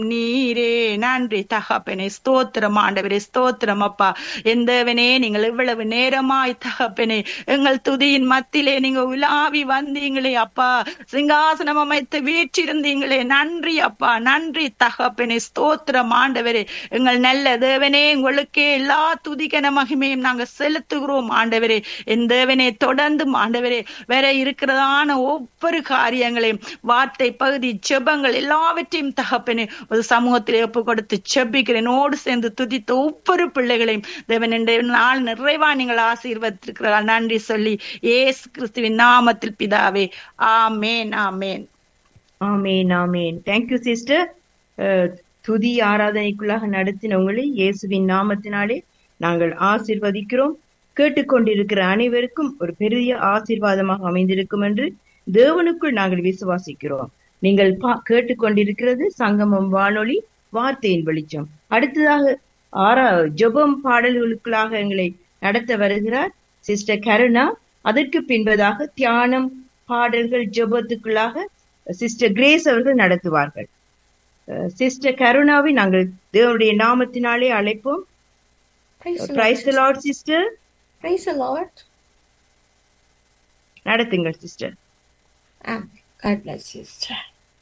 நீரே நன்றி தகப்பனே ஸ்தோத்திரம் ஆண்டவரே ஸ்தோத்திரம் அப்பா எந்தவனே நீங்கள் இவ்வளவு நேரமாய் தகப்பனே எங்கள் துதியின் மத்தியிலே நீங்க உலாவி வந்தீங்களே அப்பா சிங்காசனம் அமைத்து வீற்றிருந்தீங்களே நன்றி அப்பா நன்றி தகப்பனே ஸ்தோத்திரம் ஆண்டவரே எங்கள் நல்ல தேவனே உங்களுக்கே எல்லா துதிக்கன மகிமையும் நாங்க செலுத்துகிறோம் ஆண்டவரே என் தேவனே தொடர்ந்து ஆண்டவரே வேற இருக்கிறதான ஒவ்வொரு காரியங்களையும் வார்த்தை பகுதி ஜெபங்கள் எல்லாவற்றையும் தகப்பனே ஒரு சமூகத்தில் ஒப்பு கொடுத்து செபிக்கிறேனோடு சேர்ந்து துதித்த ஒவ்வொரு பிள்ளைகளையும் தேவன் என்ற நாள் நிறைவா நீங்கள் ஆசீர்வதித்திருக்கிறார் நன்றி சொல்லி ஏசு கிறிஸ்துவின் நாமத்தில் பிதாவே ஆமேன் ஆமேன் ஆமேன் ஆமேன் தேங்க்யூ சிஸ்டர் துதி ஆராதனைக்குள்ளாக நடத்தின உங்களை இயேசுவின் நாமத்தினாலே நாங்கள் ஆசீர்வதிக்கிறோம் கேட்டுக்கொண்டிருக்கிற அனைவருக்கும் ஒரு பெரிய ஆசீர்வாதமாக அமைந்திருக்கும் என்று தேவனுக்குள் நாங்கள் விசுவாசிக்கிறோம் நீங்கள் பா கேட்டுக்கொண்டிருக்கிறது சங்கமம் வானொலி வார்த்தையின் வெளிச்சம் அடுத்ததாக ஆறா ஜெபம் பாடல்களுக்குள்ளாக எங்களை நடத்த வருகிறார் சிஸ்டர் கருணா அதற்கு பின்பதாக தியானம் பாடல்கள் ஜெபத்துக்குள்ளாக சிஸ்டர் கிரேஸ் அவர்கள் நடத்துவார்கள் சிஸ்டர் கருணாவை நாங்கள் தேவனுடைய நாமத்தினாலே அழைப்போம் Praise the praise Lord. Lord sister Praise the Lord. நடத்துங்கள் sister Ah, God bless you, sister.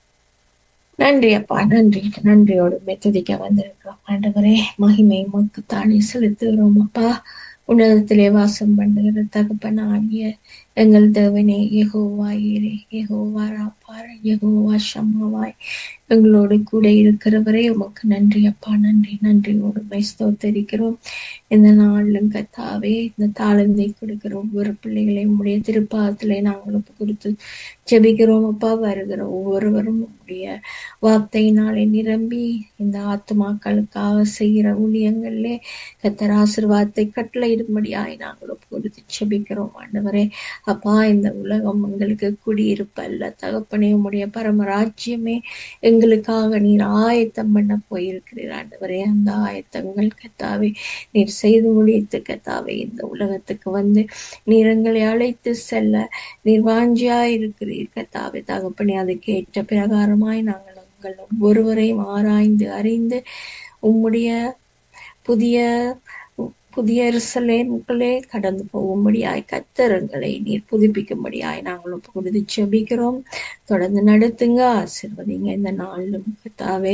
நன்றி அப்பா நன்றி நன்றியோடு மெத்ததிக்க வந்திருக்கிறோம் ஆண்டவரே மகிமை மக்கு தானே செலுத்துகிறோம் அப்பா உன்னதத்திலே வாசம் பண்ணுகிற தகப்பன் ஆகிய எங்கள் தேவனே யெகோவாயிரே யெகோவா ராப்பார் யெகோவா ஷம்மாவாய் எங்களோடு கூட இருக்கிறவரே உமக்கு நன்றி அப்பா நன்றி நன்றியோடு மை ஸ்தோத்தரிக்கிறோம் இந்த நாளிலும் கத்தாவே இந்த தாளந்தை கொடுக்கிற ஒவ்வொரு பிள்ளைகளையும் உடைய திருப்பாதத்திலே நாங்கள் ஒப்பு கொடுத்து ஜெபிக்கிறோம் அப்பா வருகிற ஒவ்வொருவரும் உடைய வார்த்தையினாலே நிரம்பி இந்த ஆத்மாக்களுக்காக செய்கிற ஊழியங்களிலே கத்தர் ஆசீர்வாதத்தை கட்டளையிடும்படியாய் நாங்கள் ஒப்பு கொடுத்து ஜெபிக்கிறோம் ஆண்டவரே அப்பா இந்த உலகம் எங்களுக்கு குடியிருப்பு அல்ல தகப்பனே உம்முடைய பரமராஜ்யமே எங்களுக்காக நீர் ஆயத்தம் பண்ண போயிருக்கிறீர் ஆண்டவரே அந்த ஆயத்தங்கள் கத்தாவே நீர் செய்து முடித்து கத்தாவே இந்த உலகத்துக்கு வந்து நீர் எங்களை அழைத்து செல்ல நீர் வாஞ்சியா இருக்கிறீர் கத்தாவே தகப்பனே அதுக்கு ஏற்ற பிரகாரமாய் நாங்கள் உங்கள் ஒவ்வொருவரையும் ஆராய்ந்து அறிந்து உம்முடைய புதிய புதிய எருசலேமுக்குள்ளே கடந்து போகும்படியாய் கத்தரங்களை நீர் புதுப்பிக்கும்படியாய் நாங்கள் ஒப்பு கொடுத்து செபிக்கிறோம் தொடர்ந்து நடத்துங்க ஆசிர்வதிங்க இந்த நாளிலும் கத்தாவே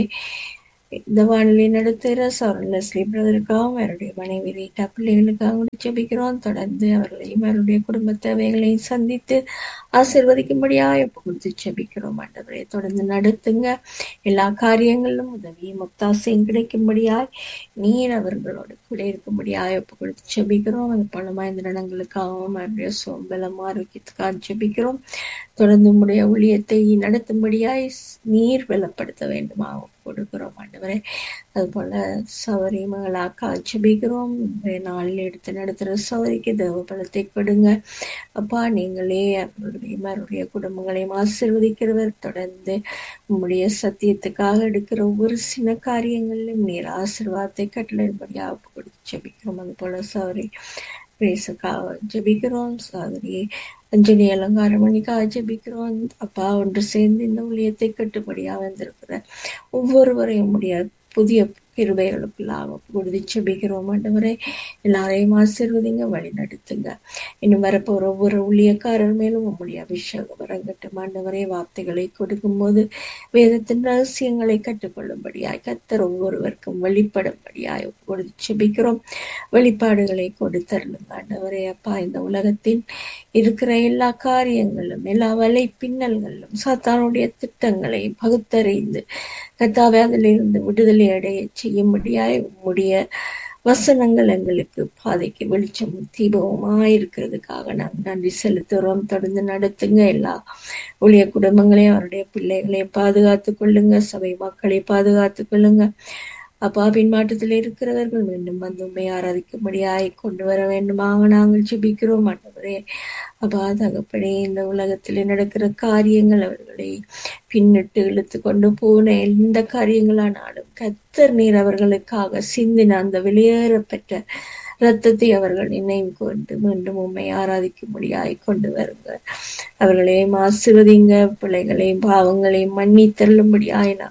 இந்த வானிலை நடத்துகிற சௌரன் லெஸ்லி பிரதருக்காகவும் அவருடைய மனைவி ரீட்டா பிள்ளைகளுக்காகவும் ஜெபிக்கிறோம் தொடர்ந்து அவர்களையும் அவருடைய குடும்ப தேவைகளையும் சந்தித்து ஆசிர்வதிக்கும்படியாய் ஒப்பு கொடுத்து ஜெபிக்கிறோம் ஆண்டவரே தொடர்ந்து நடத்துங்க எல்லா காரியங்களிலும் உதவியும் முக்தாசையும் கிடைக்கும்படியாய் நீர் அவர்களோடு கூட இருக்கும்படியாய் ஒப்பு கொடுத்து ஜெபிக்கிறோம் அது பணமா இந்த நடங்களுக்காகவும் அவருடைய சோம்பலம் ஆரோக்கியத்துக்காக ஜெபிக்கிறோம் தொடர்ந்து உடைய ஊழியத்தை நடத்தும்படியாய் நீர் பலப்படுத்த வேண்டுமா கொடுக்கிறோம் ஆண்டவரே அது போல சௌரி மகளாக்கா ஜெபிக்கிறோம் இன்றைய நாளில் எடுத்து நடத்துகிற சௌரிக்கு தேவ பலத்தை கொடுங்க அப்பா நீங்களே அவருடைய அவருடைய குடும்பங்களையும் ஆசீர்வதிக்கிறவர் தொடர்ந்து உம்முடைய சத்தியத்துக்காக எடுக்கிற ஒவ்வொரு சின்ன காரியங்களிலும் நீர் ஆசீர்வாதத்தை கட்டளைப்படியாக கொடுத்து ஜெபிக்கிறோம் அது போல சௌரி பேசுக்காக ஜெபிக்கிறோம் சௌரி அஞ்சலி அலங்காரம் மணிக்காக ஜெபிக்கிறோம் அப்பா ஒன்று சேர்ந்து இந்த ஊழியத்தை கட்டுப்படியாக வந்திருக்கிற ஒவ்வொருவரையும் உடைய புதிய கிருபைகளுக்குள்ளாக கொடுத்து ஜெபிக்கிறோம் ஆண்டவரே எல்லாரையும் ஆசீர்வதிங்க வழி நடத்துங்க இன்னும் வரப்போற ஒவ்வொரு ஊழியக்காரர் மேலும் உம்முடைய அபிஷேகம் வரங்கட்டும் ஆண்டவரே வார்த்தைகளை கொடுக்கும்போது வேதத்தின் ரகசியங்களை கற்றுக்கொள்ளும்படியாய் கத்தர் ஒவ்வொருவருக்கும் வெளிப்படும்படியாய் கொடுத்து ஜெபிக்கிறோம் வெளிப்பாடுகளை கொடுத்தருளுங்க ஆண்டவரே அப்பா இந்த உலகத்தின் இருக்கிற எல்லா காரியங்களும் எல்லா வலை பின்னல்களும் சாத்தானுடைய திட்டங்களை பகுத்தறிந்து கத்தாவே அதிலிருந்து விடுதலை அடைய செய்யும்படியாய் உம்முடைய வசனங்கள் எங்களுக்கு பாதைக்கு வெளிச்சம் தீபமாயிருக்கிறதுக்காக நாங்கள் நன்றி செலுத்துகிறோம் தொடர்ந்து நடத்துங்க எல்லா ஊழிய குடும்பங்களையும் அவருடைய பிள்ளைகளையும் பாதுகாத்து கொள்ளுங்க சபை மக்களை பாதுகாத்து கொள்ளுங்க அப்பா பின்மாற்றத்தில் இருக்கிறவர்கள் மீண்டும் வந்து உண்மை ஆராதிக்கும்படியாய் கொண்டு வர வேண்டுமாக நாங்கள் ஜெபிக்கிறோம் ஆண்டவரே அப்பா தகப்பனே இந்த உலகத்தில் நடக்கிற காரியங்கள் அவர்களை பின்னிட்டு இழுத்து கொண்டு போன எந்த காரியங்களானாலும் கத்தர் நீர் அவர்களுக்காக சிந்தின அந்த வெளியேறப்பெற்ற ரத்தத்தை அவர்கள் நினைவு கொண்டு மீண்டும் உண்மை ஆராதிக்கும்படியாய் கொண்டு வருங்க அவர்களையும் ஆசிர்வதிங்க பிள்ளைகளையும் பாவங்களையும் மன்னித்தள்ளும்படியாய் நாங்கள்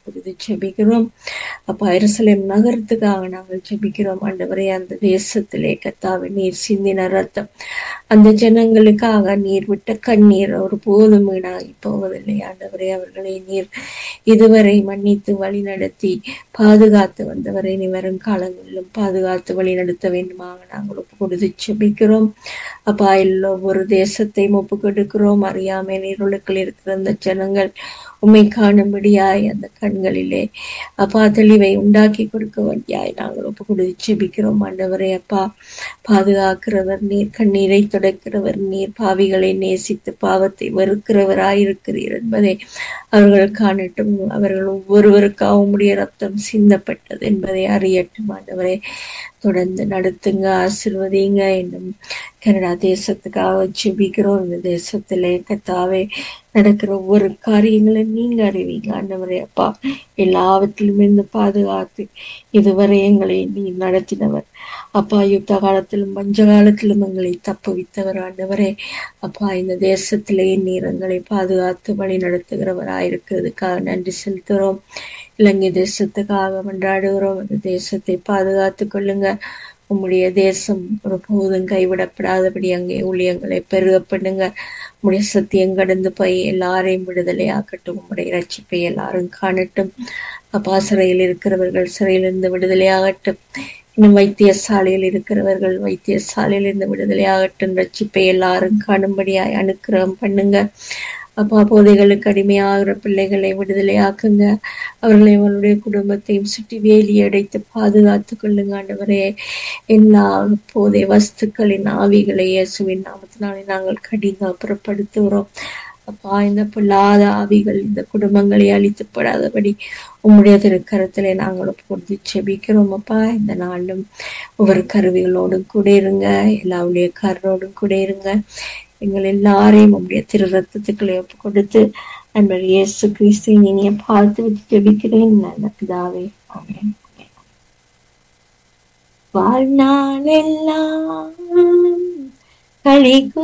பொழுது ஜெபிக்கிறோம் அப்ப எருசலேம் நகரத்துக்காக நாங்கள் ஜெபிக்கிறோம் ஆண்டவரே அந்த தேசத்திலே கத்தாவை நீர் சிந்தின ரத்தம் அந்த ஜனங்களுக்காக நீர் விட்ட கண்ணீர் ஒரு போதும் வீணாகி போவதில்லை ஆண்டவரே அவர்களை நீர் இதுவரை மன்னித்து வழி நடத்தி பாதுகாத்து வந்தவரை நீ வரும் காலங்களிலும் பாதுகாத்து வழி நடத்த வேண்டுமாக நாங்கள் ஒப்பு கொடுத்து செபிக்கிறோம் அப்பா எல்லா ஒரு தேசத்தையும் ஒப்பு கொடுக்கிறோம் அறியாமை நீருளுக்கள் இருக்கிற அந்த ஜனங்கள் உண்மை காணும்படியாய் அந்த கண்களிலே அப்பா தெளிவை உண்டாக்கி கொடுக்க வேண்டியாய் நாங்கள் ஒப்பு கொடுத்து செபிக்கிறோம் ஆண்டவரே அப்பா பாதுகாக்கிறவர் நீர் கண்ணீரை துடைக்கிறவர் நீர் பாவிகளை நேசித்து பாவத்தை வெறுக்கிறவராயிருக்கிறீர் என்பதை அவர்கள் காணட்டும் அவர்கள் ஒவ்வொருவருக்காகவும் உடைய ரத்தம் சிந்தப்பட்டது என்பதை அறியட்டும் ஆண்டவரே தொடர்ந்து நடத்துங்க ஆசிர்வதிங்க என்னும் கனடா தேசத்துக்காக ஜெபிக்கிறோம் இந்த தேசத்திலே கத்தாவே நடக்கிற ஒவ்வொரு காரியங்களையும் நீங்க அறிவீங்க ஆண்டவரே அப்பா எல்லாவற்றிலும் இருந்து பாதுகாத்து இதுவரை எங்களை நீ நடத்தினவர் அப்பா யுத்த காலத்திலும் பஞ்ச காலத்திலும் எங்களை தப்புவித்தவர் ஆண்டவரே அப்பா இந்த தேசத்திலே நீர் எங்களை பாதுகாத்து வழி நடத்துகிறவராயிருக்கிறதுக்காக நன்றி செலுத்துகிறோம் இலங்கை தேசத்துக்காக கொண்டாடுகிறோம் அந்த தேசத்தை பாதுகாத்து கொள்ளுங்க உம்முடைய தேசம் ஒரு போதும் கைவிடப்படாதபடி அங்கே ஊழியங்களை பெருக பண்ணுங்க உம்முடைய சத்தியம் கடந்து போய் எல்லாரையும் விடுதலை ஆக்கட்டும் உம்முடைய ரட்சிப்பை எல்லாரும் காணட்டும் அப்பா சிறையில் இருக்கிறவர்கள் சிறையிலிருந்து விடுதலை ஆகட்டும் இன்னும் வைத்தியசாலையில் இருக்கிறவர்கள் வைத்தியசாலையில் இருந்து விடுதலை ஆகட்டும் ரட்சிப்பை எல்லாரும் காணும்படியாய் அனுக்கிரகம் பண்ணுங்க அப்பா போதைகளுக்கு அடிமையாகிற பிள்ளைகளை விடுதலை ஆக்குங்க அவர்களை அவர்களுடைய குடும்பத்தையும் சுற்றி வேலி அடைத்து பாதுகாத்து கொள்ளுங்க ஆண்டவரே எல்லா போதை வஸ்துக்களின் ஆவிகளை இயேசுவின் நாமத்தினாலே நாங்கள் கடிந்து அப்புறப்படுத்துகிறோம் அப்பா இந்த பொல்லாத ஆவிகள் இந்த குடும்பங்களை அழித்துப்படாதபடி உம்முடைய திருக்கரத்திலே நாங்கள் பொறுத்து செபிக்கிறோம் அப்பா இந்த நாளும் ஒவ்வொரு கருவிகளோடும் கூட இருங்க எல்லா ஊழியக்காரரோடும் கூட இருங்க எங்கள் எல்லாரையும் உங்களுடைய திரு ரத்தத்துக்களை ஒப்பு கொடுத்து நண்பர் இயேசு கிறிஸ்துவின் இனிய பார்த்து விட்டு ஜெபிக்கிறேன் நல்ல பிதாவே ஆமென் வாழ்நாள் எல்லாம் களி